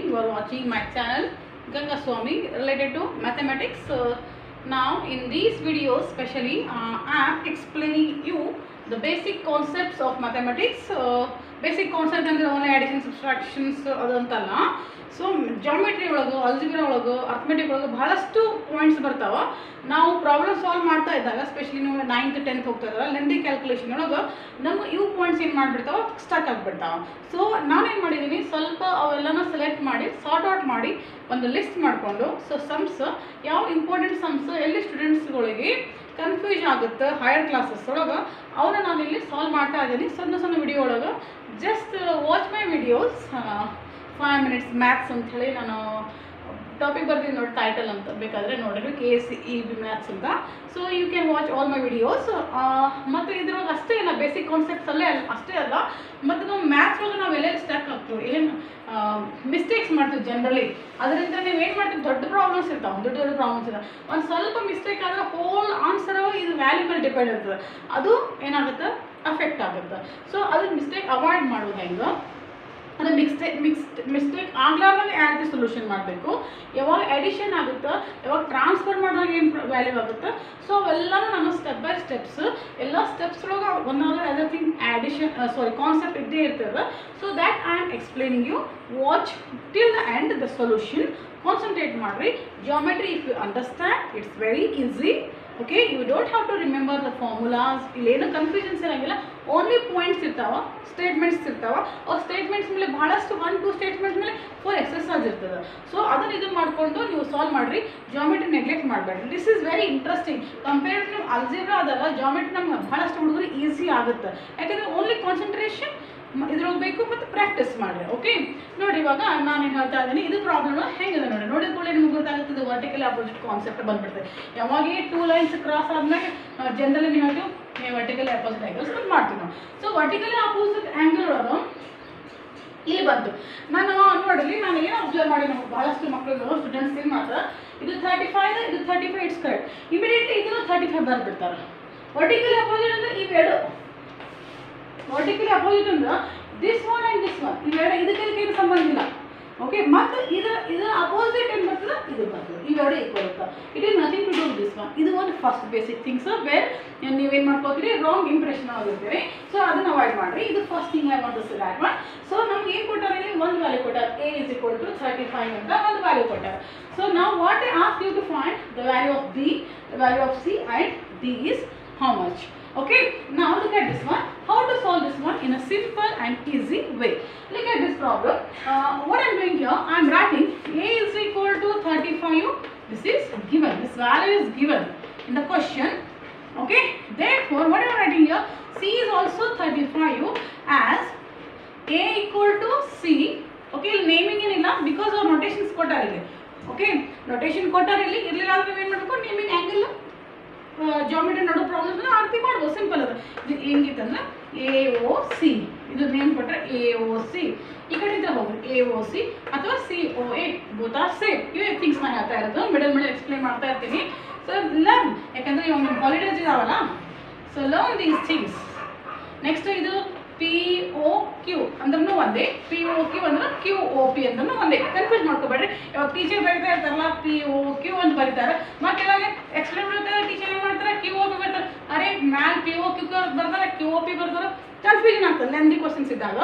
You are watching my channel Ganga Swami related to mathematics. Uh, now in these videos especially uh, I am explaining you the basic concepts of mathematics. Uh, basic concept ಅಂದರೆ only addition subtractions ಅದಂತಲ್ಲ so geometry ಒಳಗೆ algebra ಒಳಗೆ arithmetic ಒಳಗೆ ಬಹಳಷ್ಟು points ಬರ್ತಾವ ನಾವು problem solve ಮಾಡ್ತಾ ಇದ್ದಾಗ ಸ್ಪೆಷಲಿ ನೀವು ನೈನ್ತ್ ಟೆಂತ್ ಹೋಗ್ತಾ ಇದ್ದಾರ ಲೆಂದಿ ಕ್ಯಾಲ್ಕುಲೇಷನ್ ಒಳಗೆ ನಮ್ಮ ಇವು ಪಾಯಿಂಟ್ಸ್ ಏನು ಮಾಡಿಬಿಡ್ತಾವ ಸ್ಟಕ್ ಆಗಿಬಿಡ್ತಾವ ಸೊ ನಾನೇನು ಮಾಡಿದ್ದೀನಿ ಸ್ವಲ್ಪ ಅವೆಲ್ಲನ ಸೆಲೆಕ್ಟ್ ಮಾಡಿ ಸಾರ್ಟ್ ಔಟ್ ಮಾಡಿ ಒಂದು ಲಿಸ್ಟ್ ಮಾಡಿಕೊಂಡು ಸೊ ಸಮ್ಸ್ ಯಾವ ಇಂಪಾರ್ಟೆಂಟ್ ಸಮ್ಸ್ ಎಲ್ಲಿ ಸ್ಟೂಡೆಂಟ್ಸ್ಗಳಿಗೆ ಕನ್ಫ್ಯೂಸ್ ಆಗುತ್ತೆ ಹೈಯರ್ ಕ್ಲಾಸಸ್ ಒಳಗೆ ಅವನ್ನ ನಾನು ಇಲ್ಲಿ ಸಾಲ್ವ್ ಮಾಡ್ತಾ ಇದ್ದೀನಿ ಸಣ್ಣ ಸಣ್ಣ ವಿಡಿಯೋ ಒಳಗೆ just watch my videos five minutes maths ಅಂತ ಹೇಳಿ ನಾನು ಟಾಪಿಕ್ ಬರ್ತೀನಿ ನೋಡಿ ಟೈಟಲ್ ಅಂತ ಬೇಕಾದರೆ ನೋಡಿರಿ K S E B maths ಅಂತ so you can watch all my videos ಮತ್ತು ಇದ್ರೊಳಗೆ ಅಷ್ಟೇ ಇಲ್ಲ ಬೇಸಿಕ್ ಕಾನ್ಸೆಪ್ಟ್ಸ್ ಅಲ್ಲೇ ಅಲ್ಲ ಅಷ್ಟೇ ಅಲ್ಲ ಮತ್ತು ನಾವು ಮ್ಯಾಥ್ಸ್ ಒಳಗೆ ನಾವು ಎಲ್ಲೆಲ್ಲಿ ಸ್ಟಕ್ ಆಗ್ತೀವಿ ಏನು ಮಿಸ್ಟೇಕ್ಸ್ ಮಾಡ್ತೀವಿ ಜನರಲಿ ಅದರಿಂದ ನೀವು ಏನು ಮಾಡ್ತೀವಿ ದೊಡ್ಡ ಪ್ರಾಬ್ಲಮ್ಸ್ ಇರ್ತಾವೆ ದೊಡ್ಡ ದೊಡ್ಡ ಪ್ರಾಬ್ಲಮ್ಸ್ ಇರ್ತಾವೆ ಒಂದು ಸ್ವಲ್ಪ ಮಿಸ್ಟೇಕ್ ಆದರೆ ಹೋಲ್ ಆನ್ಸರ್ ಇದು ವ್ಯಾಲ್ಯೂ ಮೇಲೆ ಡಿಪೆಂಡ್ ಇರ್ತದೆ ಅದು ಏನಾಗುತ್ತೆ ಅಫೆಕ್ಟ್ ಆಗುತ್ತೆ ಸೊ ಅದನ್ನ ಮಿಸ್ಟೇಕ್ ಅವಾಯ್ಡ್ ಮಾಡೋದು ಹೆಂಗೆ ಅಂದರೆ ಮಿಕ್ಸ್ಟೇಕ್ ಮಿಕ್ಸ್ಡ್ ಮಿಸ್ಟೇಕ್ ಆಗ್ಲಾರ್ದಂಗೆ ಯಾವ ರೀತಿ ಸೊಲ್ಯೂಷನ್ ಮಾಡಬೇಕು ಯಾವಾಗ ಎಡಿಷನ್ ಆಗುತ್ತೋ ಯಾವಾಗ ಟ್ರಾನ್ಸ್ಫರ್ ಮಾಡಿದಾಗ ಏನು ವ್ಯಾಲ್ಯೂ ಆಗುತ್ತೆ ಸೊ ಅವೆಲ್ಲನೂ ನಾನು ಸ್ಟೆಪ್ ಬೈ ಸ್ಟೆಪ್ಸ್ ಎಲ್ಲ ಸ್ಟೆಪ್ಸ್ ಒಳಗೆ ಒಂದಾದ್ರೆ ಎವ್ರಿಥಿಂಗ್ ಆಡಿಷನ್ ಸಾರಿ ಕಾನ್ಸೆಪ್ಟ್ ಇದ್ದೇ ಇರ್ತದೆ so that I am explaining you watch till the end the solution concentrate ಮಾಡಿರಿ geometry if you understand it's very easy okay you don't have to remember the formulas ಇಲ್ಲೇನು confusions ಇರೋಂಗಿಲ್ಲ only points ಇರ್ತಾವ statements ಇರ್ತಾವ ಆ statements ಮೇಲೆ ಭಾಳಷ್ಟು one two statements ಮೇಲೆ full exercise ಇರ್ತದೆ ಸೊ ಅದನ್ನು ಇದು ಮಾಡಿಕೊಂಡು ನೀವು ಸಾಲ್ವ್ ಮಾಡಿರಿ ಜಾಮೆಟ್ರಿ ನೆಗ್ಲೆಕ್ಟ್ ಮಾಡಬೇಡ್ರಿ this is very interesting compare to algebra ಅದಲ್ಲ ಜಾಮೆಟ್ರಿ ನಮ್ಗೆ ಭಾಳಷ್ಟು ಹುಡುಗರು ಈಸಿ ಆಗುತ್ತೆ ಯಾಕಂದರೆ ಓನ್ಲಿ ಕಾನ್ಸಂಟ್ರೇಷನ್ ಇದ್ರೊಳಗೆ ಬೇಕು ಮತ್ತು ಪ್ರಾಕ್ಟೀಸ್ ಮಾಡಿರಿ ಓಕೆ ನೋಡಿ ಇವಾಗ ನಾನು ಏನು ಹೇಳ್ತಾ ಇದ್ದೀನಿ ಇದು ಪ್ರಾಬ್ಲಮ್ ಹೆಂಗಿದೆ ನೋಡಿ ನೋಡಿದ ಕೂಡಲೇ ನಿಮ್ಗೆ ಗೊತ್ತಾಗುತ್ತದೆ ವರ್ಟಿಕಲ್ ಅಪೋಸಿಟ್ ಕಾನ್ಸೆಪ್ಟ್ ಬಂದ್ಬಿಡ್ತದೆ ಯಾವಾಗ ಟೂ ಲೈನ್ಸ್ ಕ್ರಾಸ್ ಆದ್ಮೇಲೆ ಜನರಲಿ ನೀವು ಹೇಳ್ತೀವಿ ವರ್ಟಿಕಲ್ ಅಪೋಸಿಟ್ ಆ್ಯಂಗಲ್ಸ್ ಅಂತ ಮಾಡ್ತೀವಿ ನಾವು ಸೊ ವರ್ಟಿಕಲ್ ಅಪೋಸಿಟ್ ಆ್ಯಂಗಲ್ ಒಳಗೆ ಇಲ್ಲಿ ಬಂತು ನಾನು ನೋಡಲಿ ನಾನು ಏನು ಅಬ್ಸರ್ವ್ ಮಾಡಿ ನಮ್ಗೆ ಭಾಳಷ್ಟು ಮಕ್ಕಳು ಸ್ಟೂಡೆಂಟ್ಸ್ ಏನು ಮಾಡ್ತಾರೆ ಇದು ತರ್ಟಿ ಫೈವ್ ಇದು thirty five it's correct immediately ಇದನ್ನು ತರ್ಟಿ ಫೈವ್ ಬರ್ಬಿಡ್ತಾರೆ ವರ್ಟಿಕಲ್ ಅಪೋಸಿಟ್ ಅಂದರೆ ಇವೆರಡು ವರ್ಟಿಕಲಿ ಅಪೋಸಿಟ್ ಅಂದ್ರೆ this one and this one ಇವೆರಡು ಇದಕ್ಕೆ ಇದಕ್ಕೆ ಸಂಬಂಧ ಇಲ್ಲ ಓಕೆ ಮತ್ತು ಇದರ ಇದರ ಅಪೋಸಿಟ್ ಏನು ಬರ್ತದೆ ಇದು ಬರ್ತದೆ ಇವೆರಡು ಈಕ್ವಲ್ ಇರ್ತದೆ it is nothing to do this one ಇದು ಒಂದು ಫಸ್ಟ್ ಬೇಸಿಕ್ ಥಿಂಗ್ಸ್ ಬೇರೆ ನೀವೇನು ಮಾಡ್ಕೋತೀರಿ ರಾಂಗ್ ಇಂಪ್ರೆಷನ್ ಆಗಿರ್ತೀರಿ ಸೊ ಅದನ್ನ ಅವಾಯ್ಡ್ ಮಾಡಿರಿ ಇದು first thing I want to that one so ನಮ್ಗೆ ಏನು ಕೊಟ್ಟಾರೆ ಇಲ್ಲಿ ಒಂದು ವ್ಯಾಲ್ಯೂ ಕೊಟ್ಟಾರೆ A is equal to thirty five ಅಂತ ಒಂದು ವ್ಯಾಲ್ಯೂ ಕೊಟ್ಟಾರೆ ಸೊ ನಾವು what I ask you to find the value of B the value of C and D is how much okay now look at this one how to solve this one in a simple and easy way look at this problem uh, what i'm doing here i'm writing a is equal to 35 this is given this value is given in the question okay therefore what i'm writing here c is also 35 as a equal to c okay naming ಏನಿಲ್ಲ because ಅವ್ರು notations ಕೊಟ್ಟಾರೆ ಇಲ್ಲಿ okay notation ಕೊಟ್ಟಾರೆ ಇಲ್ಲಿ ಇರಲಿಲ್ಲ ಅಂದ್ರೆ ಏನು ಮಾಡಬೇಕು naming angle geometry ನೋಡೋ ಪ್ರಾಬ್ಲಮ್ನ ಆರ್ತಿ ಮಾಡ್ಬೋದು ಸಿಂಪಲ್ ಅದು ಇದು ಹೆಂಗಿತ್ತಂದ್ರೆ ಎ ಒ ಸಿ ಇದು ನೇಮ್ ಕೊಟ್ಟರೆ ಎ ಒ ಸಿ ಈ ಕಡೆಯಿಂದ ಹೋಗ್ರಿ ಎ ಒ ಸಿ ಅಥವಾ C O A both same ಇವೇ ಥಿಂಗ್ಸ್ ನಾನು ಹೇಳ್ತಾ ಇರೋದು ಮಿಡಲ್ ಮಿಡಲ್ ಎಕ್ಸ್ಪ್ಲೇನ್ ಮಾಡ್ತಾ ಇರ್ತೀನಿ ಸೊ ಲರ್ನ್ ಯಾಕಂದರೆ ಇವಾಗ ನಿಮ್ಮ ಹಾಲಿಡೇಸ್ ಇದಾವಲ್ಲ so learn these things next ಇದು ಪಿ ಒ ಕ್ಯೂ ಅಂದ್ರೂ ಒಂದೇ ಪಿ ಒ ಕ್ಯೂ ಅಂದ್ರೆ ಕ್ಯೂ ಒ ಪಿ ಅಂದ್ರೂ ಒಂದೇ ಕನ್ಫ್ಯೂಸ್ ಮಾಡ್ಕೋಬೇಡ್ರಿ ಇವಾಗ ಟೀಚರ್ ಬರೀತಾ ಇರ್ತಾರಲ್ಲ ಪಿ ಒ ಕ್ಯೂ ಅಂತ ಬರೀತಾರೆ ಮತ್ತೆ ಇವಾಗ ಎಕ್ಸ್ಪ್ಲೇನ್ ಮಾಡ್ತಾರೆ ಟೀಚರ್ ಏನು ಮಾಡ್ತಾರೆ ಕ್ಯೂ ಒ ಪಿ ಬರ್ತಾರೆ ಅರೆ ಮ್ಯಾಲ್ ಪಿ ಒ ಕ್ಯೂ ಬರ್ತಾರೆ ಕ್ಯೂ ಒ ಪಿ ಬರ್ತಾರೆ ಕನ್ಫ್ಯೂಷನ್ ಆಗ್ತದೆ ಲೆಂದಿ ಕ್ವಶನ್ಸ್ ಇದ್ದಾಗ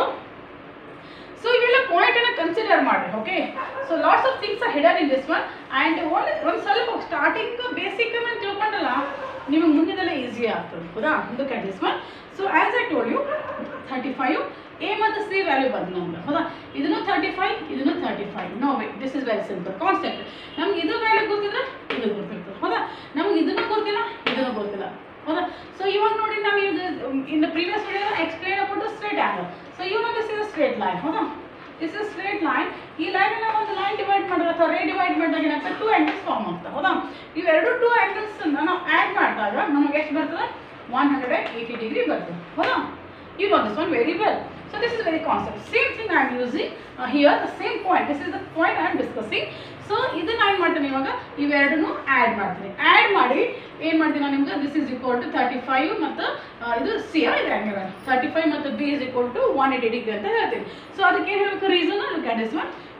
ಸೊ ಇವೆಲ್ಲ ಪಾಯಿಂಟನ್ನು ಕನ್ಸಿಡರ್ ಮಾಡಿ okay so lots of things are hidden in this one and ಒಂದು ಒಂದು ಸ್ವಲ್ಪ ಸ್ಟಾರ್ಟಿಂಗ್ ಬೇಸಿಕ್ ಅನ್ನು ತಿಳ್ಕೊಂಡಲ್ಲ ನಿಮಗೆ ಮುಂದಿನೆಲ್ಲ ಈಸಿ ಆಗ್ತದೆ ಹೌದಾ look at this one so as I told you thirty five A ಮತ್ತು ಸಿ ವ್ಯಾಲ್ಯೂ ಬಂದು ನಮ್ಗೆ ಹೌದಾ ಇದನ್ನು ತರ್ಟಿ ಫೈವ್ ಇದನ್ನು thirty five no way this is very simple concept ನಮ್ಗೆ ಇದು ವ್ಯಾಲ್ಯೂ ಗೊತ್ತಿದ್ರೆ ಇದು ಗೊತ್ತಿರ್ತದೆ ಹೌದಾ ನಮ್ಗೆ ಇದನ್ನು ಗೊತ್ತಿಲ್ಲ ಇದನ್ನು ಗೊತ್ತಿಲ್ಲ ಹೌದಾ ಸೊ ಇವಾಗ ನೋಡಿ ನಾವು ಇದು in previous video explain about straight angle so you know this is straight line ಹೌದಾ ದಿಸ್ ಇಸ್ ಸ್ಟ್ರೇಟ್ ಲೈನ್ ಈ ಲೈನ್ ನಾವು ಒಂದು ಲೈನ್ ಡಿವೈಡ್ ಮಾಡಿದ್ರೆ ಅಥವಾ ರೇ ಡಿವೈಡ್ ಮಾಡಿದಾಗ ಏನಾಗ್ತದೆ ಟೂ ಆ್ಯಂಗಲ್ಸ್ ಫಾರ್ಮ್ ಆಗ್ತದೆ ಹೌದಾ ಇವೆರಡು ಟೂ ಆ್ಯಂಗಲ್ಸ್ ನಾವು ಆ್ಯಡ್ ಮಾಡಿದಾಗ ನಮಗೆ ಎಷ್ಟು ಬರ್ತದೆ one hundred and eighty degree ಬರ್ತದೆ ಹೌದಾ you know this one very well. So this is very concept. Same thing I am using uh, here, the same point. This is the point I am discussing. So ಇದನ್ನ ಏನು ಮಾಡ್ತೀನಿ ಇವಾಗ ಇವೆರಡನ್ನು add ಮಾಡ್ತೀನಿ add ಮಾಡಿ ಏನು ಮಾಡ್ತೀನಿ ನಾನು ನಿಮ್ಗೆ this is equal to thirty five ಮತ್ತು ಇದು ಸಿ ಇದೆ ಹಂಗೆ ತರ್ಟಿ ಫೈವ್ ಮತ್ತು B is equal to one eighty degree ಅಂತ ಹೇಳ್ತೀನಿ ಸೊ ಅದಕ್ಕೆ ಏನು ಹೇಳಬೇಕು reason look at this one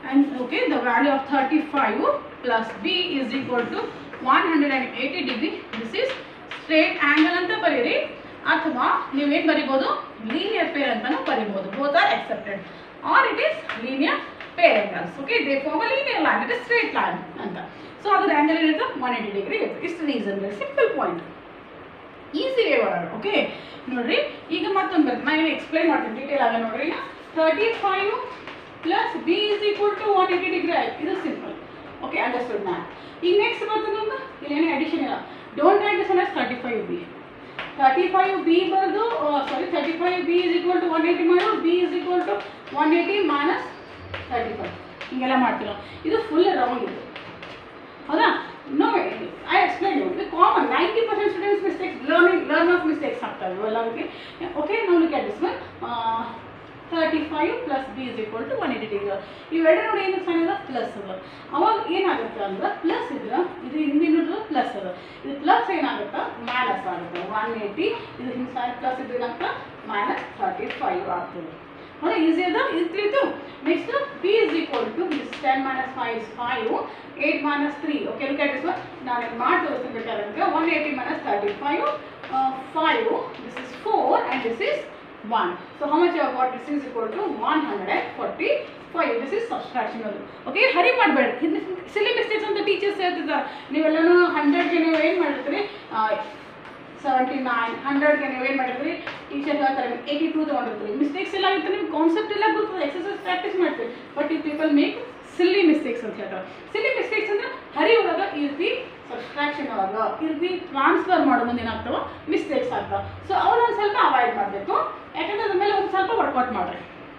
and okay the value of 35 plus b is equal to 180 degree this is straight angle ಅಂತ ಬರೀರಿ ಅಥವಾ ನೀವೇನು ಬರಿಬೋದು ಲೀನಿಯರ್ ಪೇರ್ ಅಂತಾನು ಬರಿಬೋದು both are accepted or it is linear pair angles okay they form a linear line it is straight line ಅಂತ so ಅದ್ರ angle ಏನಿರುತ್ತೆ ಒನ್ ಏಯ್ಟಿ ಡಿಗ್ರಿ ಇರುತ್ತೆ ಇಷ್ಟು reason simple point easy way ಮಾಡೋಣ okay ನೋಡ್ರಿ ಈಗ ಮತ್ತೊಂದು ಬರುತ್ತೆ ನಾನು ಎಕ್ಸ್ಪ್ಲೈನ್ ಮಾಡ್ತೀನಿ ಡೀಟೇಲ್ ಆಗ ನೋಡ್ರಿ thirty five plus B is equal to one eighty degree ಆಯ್ತು ಇದು ಸಿಂಪಲ್ ಓಕೆ ಅಂಡರ್ಸ್ಟುಡ್ ಮ್ಯಾಮ್ ಈಗ ನೆಕ್ಸ್ಟ್ ಬರ್ತದೆ ಒಂದು ಇಲ್ಲೇನೇ ಅಡಿಷನ್ ಇಲ್ಲ don't write this as thirty five B thirty five B ಬರೆದು sorry thirty five B is equal to one eighty ಮಾಡು B is equal to one eighty minus thirty five ಹಿಂಗೆಲ್ಲ ಮಾಡ್ತೀವಿ ಇದು ಫುಲ್ ರಾಂಗ್ ಇದು ಹೌದಾ no I explain you ಇದು common ninety percent students mistakes learning learn of mistakes ಆಗ್ತವೆ ಇವೆಲ್ಲ ಅವ್ರಿಗೆ ಓಕೆ ನಾವು look at this one thirty five plus B is equal to one eighty degree ಇವೆರಡು ನೋಡಿ ಏನು ಸೈನ್ ಅದ ಪ್ಲಸ್ ಅದ ಅವಾಗ ಏನಾಗುತ್ತೆ ಅಂದ್ರೆ ಪ್ಲಸ್ ಇದ್ರೆ ಇದು ಹಿಂದಿನದು ಪ್ಲಸ್ ಅದ ಇದು ಪ್ಲಸ್ ಏನಾಗುತ್ತೆ ಮೈನಸ್ ಆಗುತ್ತೆ ಒನ್ ಏಯ್ಟಿ ಇದು ಹಿಂಗೆ ಸೈನ್ ಪ್ಲಸ್ ಇದ್ರೆ ಏನಾಗ್ತದೆ ಮೈನಸ್ ತರ್ಟಿ ಫೈವ್ ಆಗ್ತದೆ ಹೌದಾ ಈಸಿ ಅದ ಇದು ತಿಳಿತು next B is equal to this ten minus five is five eight minus three okay look at this one ನಾನು ಮಾಡಿ ತೋರಿಸ್ತೀನಿ ಬೇಕಾದ್ರೆ one eighty minus thirty five five this is four and this is one so how much ಯಾವ what this is equal to one hundred and forty five this is subtraction ಅದು okay hurry ಮಾಡಬೇಡಿ silly mistakes ಅಂತ teachers ಹೇಳ್ತಿದ್ದಾರೆ ನೀವೆಲ್ಲನೂ ಹಂಡ್ರೆಡ್ಗೆ ನೀವು ಏನು ಮಾಡಿರ್ತೀರಿ seventy nine ಹಂಡ್ರೆಡ್ಗೆ ನೀವು ಏನು ಮಾಡಿರ್ತೀರಿ ಟೀಚರ್ ಹೇಳ್ತಾರೆ ಏಯ್ಟಿ ಟೂ ತೊಗೊಂಡಿರ್ತೀರಿ ಮಿಸ್ಟೇಕ್ಸ್ ಎಲ್ಲ ಆಗುತ್ತೆ ನಿಮ್ಗೆ ಕಾನ್ಸೆಪ್ಟ್ ಎಲ್ಲ ಗೊತ್ತದೆ ಎಕ್ಸಸೈಸ್ ಪ್ರಾಕ್ಟೀಸ್ ಮಾಡ್ತೀವಿ ಬಟ್ ಈ ಪೀಪಲ್ ಮೇಕ್ ಸಿಲ್ಲಿ ಮಿಸ್ಟೇಕ್ಸ್ ಅಂತ ಹೇಳ್ತಾರೆ ಸಿಲ್ಲಿ ಮಿಸ್ಟೇಕ್ಸ್ ಅಂದ್ರೆ ಹರಿ ಒಳಗೆ ಈ ರೀತಿ ಸಬ್ಸ್ಟ್ರಾಕ್ಷನ್ ಒಳಗೆ ಈ ರೀತಿ ಟ್ರಾನ್ಸ್ಫರ್ ಮಾಡೋ ಮುಂದೆ ಏನಾಗ್ತಾವ ಮಿಸ್ಟೇಕ್ಸ್ ಆಗ್ತಾವ ಸೊ ಅವ್ರನ್ನ ಸ್ವಲ್ಪ ಅವಾಯ್ಡ್ ಮಾಡಬೇಕು ಯಾಕಂದ್ರೆ ಅದ್ರ ಮೇಲೆ ಒಂದು ಸ್ವಲ್ಪ ವರ್ಕೌಟ್ ಮಾಡ್ರಿ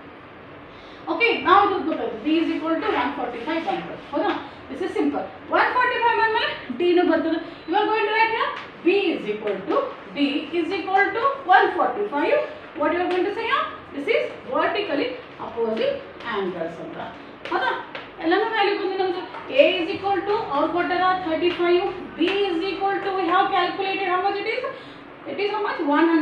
ಓಕೆ ನಾವು ಇದು ಗೊತ್ತಾಯ್ತು D is equal to one forty five ಬಂದ್ಬಿಡು ಹೌದಾ this is simple one forty five ಬಂದಮೇಲೆ ಡಿನೂ ಬರ್ತದೆ ಇವಾಗ going right B is equal to D is equal to one forty five what you are going to say this is vertically opposite angles ಅಂತ ಹೌದಾ ಎಲ್ಲನೂ value ಬಂದು ನಮ್ದು A is equal to ಅವ್ರು ಕೊಟ್ಟಾರ thirty five B is equal to we have calculated how much it is it is how much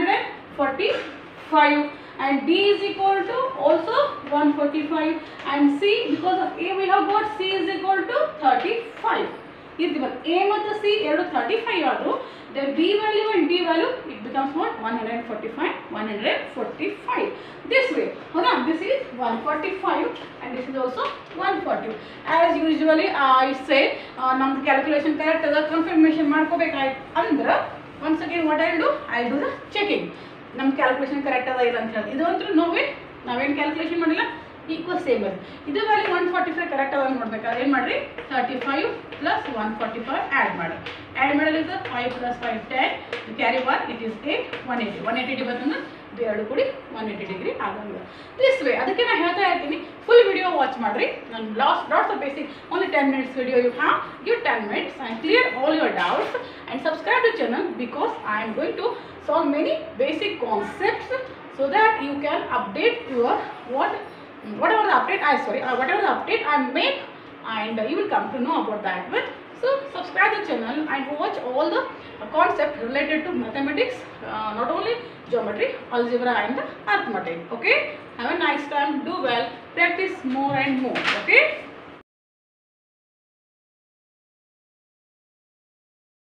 145 and d is equal to also 145 and c because of a we have got c is equal to 35 ಇದು ಬರುತ್ತೆ A ಮತ್ತು C ಎರಡು thirty five ಆದರೂ the B value and D value it becomes what one hundred forty five one hundred forty five this way ಹೌದಾ this is one forty five and this is also one forty as usually I say ನಮ್ದು calculation correct ಅದ confirmation ಮಾಡ್ಕೋಬೇಕಾಯ್ತು ಅಂದ್ರೆ once again what I do I do the checking ನಮ್ಮ calculation correct ಅದ ಇಲ್ಲ ಅಂತ ಹೇಳಿ ಇದು ಅಂತೂ ನೋವೇ ನಾವೇನು ಕ್ಯಾಲ್ಕುಲೇಷನ್ ಮಾಡಿಲ್ಲ ಈಕ್ವಲ್ ಸೇಮ್ ಅದು ಇದು value one forty five correct ಅದ ಅಂತ ನೋಡ್ಬೇಕಾದ್ರೆ ಏನು ಮಾಡಿರಿ thirty five plus one forty five add ಮಾಡಿ ಆ್ಯಡ್ ಮಾಡಲಿದ್ದು five plus five ten carry one it is eight one eighty one eighty D ಬಂತಂದ್ರೆ ಎರಡು ಕೂಡಿ ಒನ್ ಏಯ್ಟಿ ಡಿಗ್ರಿ ಆಗಂಗಿಲ್ಲ ದಿಸ್ ವೇ ಅದಕ್ಕೆ ನಾನು ಹೇಳ್ತಾ ಇರ್ತೀನಿ ಫುಲ್ ವಿಡಿಯೋ ವಾಚ್ ಮಾಡಿರಿ ನಾನು last lots of basic only ten minutes video you have give ten minutes and clear all your doubts and subscribe to channel because I am going to solve many basic concepts so that you can update your what whatever the update I sorry uh, whatever the update I make and you will come to know about that but so subscribe the channel and watch all the uh, concepts related to mathematics uh, not only geometry algebra and arithmetic okay have a nice time do well practice more and more okay